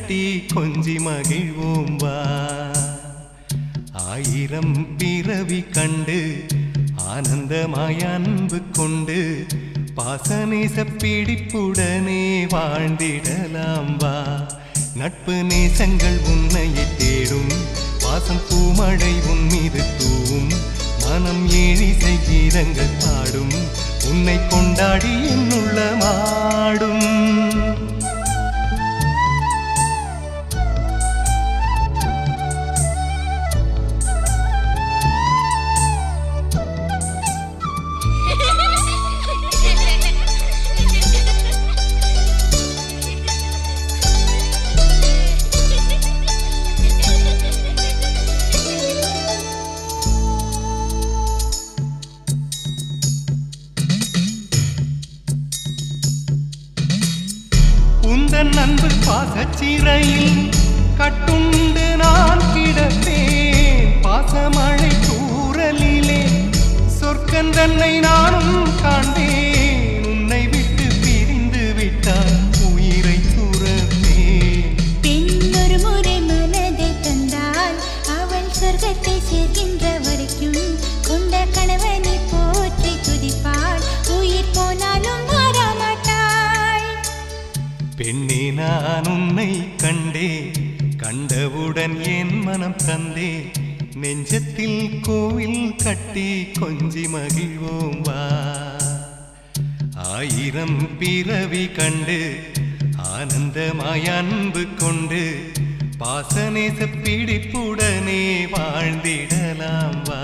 கட்டி கொஞ்சி மகிழ்வோம் வா ஆயிரம் பிறவி கண்டு ஆனந்தமாய் அன்பு கொண்டு பாசநேச பிடிப்புடனே வாழ்ந்திடலாம் வா நட்பு நேசங்கள் உன்னையை தேடும் வாசம் பூமழை உன் மீது தூவும் மனம் ஏழிசை கீதங்கள் பாடும் உன்னை கொண்டாடி என்னுள்ள மாடும் உந்தன் அன்பு பாசச்சிறையில் கட்டுண்டு நான் கிடப்பேன் பாசமழை தூரலிலே சொர்க்கன் தன்னை நானும் காண்பேன் உன்னை விட்டு பிரிந்து விட்டால் உயிரை துறப்பேன் பெண் ஒரு முறை மனதை தந்தால் அவள் சொர்க்கத்தை சேர்க்கின்ற வரைக்கும் கொண்ட கணவனை போற்றி துதிப்பாள் உயிர் போனாலும் மாறமாட்டாள் பெண்ணே நான் உன்னை கண்டே கண்டவுடன் என் மனம் தந்தே நெஞ்சத்தில் கோவில் கட்டி கொஞ்சி மகிழ்வோம் வா ஆயிரம் பிறவி கண்டு ஆனந்தமாய் அன்பு கொண்டு பாசநேச பிடிப்புடனே வாழ்ந்திடலாம் வா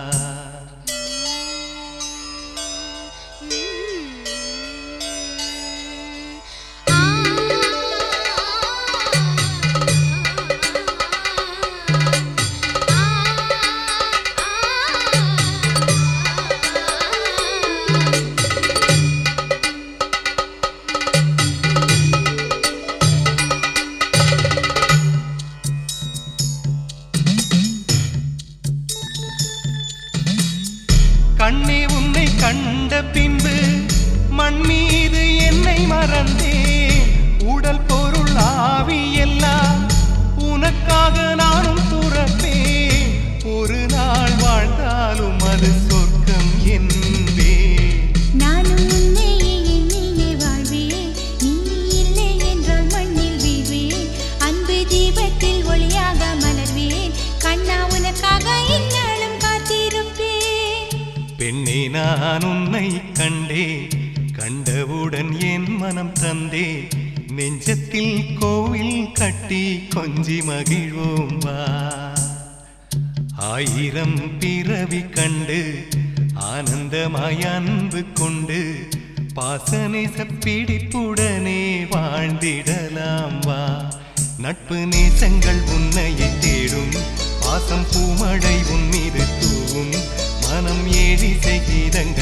கண்ணே உன்னை கண்ட பின்பு மண் மீது என்னை மறந்தேன் உடல் பொருள் ஆவி எல்லாம் உனக்காக நானும் துறப்பேன் ஒரு நாள் வாழ்ந்தாலும் அது சொர்க்கம் என்பேன் நானும் உன்னையே எண்ணியே வாழ்வேன் நீ இல்லை என்றால் மண்ணில் வீழ்வேன் அன்பு தீபத்தில் ஒளியாக மலர்வேன் கண்ணா உனக்காக இந்நாளும் காத்திருப்பேன் பெண்ணே நான் உன்னை கண்டே கண்டவுடன் என் மனம் தந்தே நெஞ்சத்தில் கோவில் கட்டி கொஞ்சி மகிழ்வோம் வா ஆயிரம் பிறவி கண்டு ஆனந்தமாய் அன்பு கொண்டு பாசநேச பிடிப்புடனே வாழ்ந்திடலாம் வா நட்பு நேசங்கள் உன்னையை தேடும் பாசம் பூமழை உன் மீது தூவும் மனம் ஏழிசை கீதங்கள்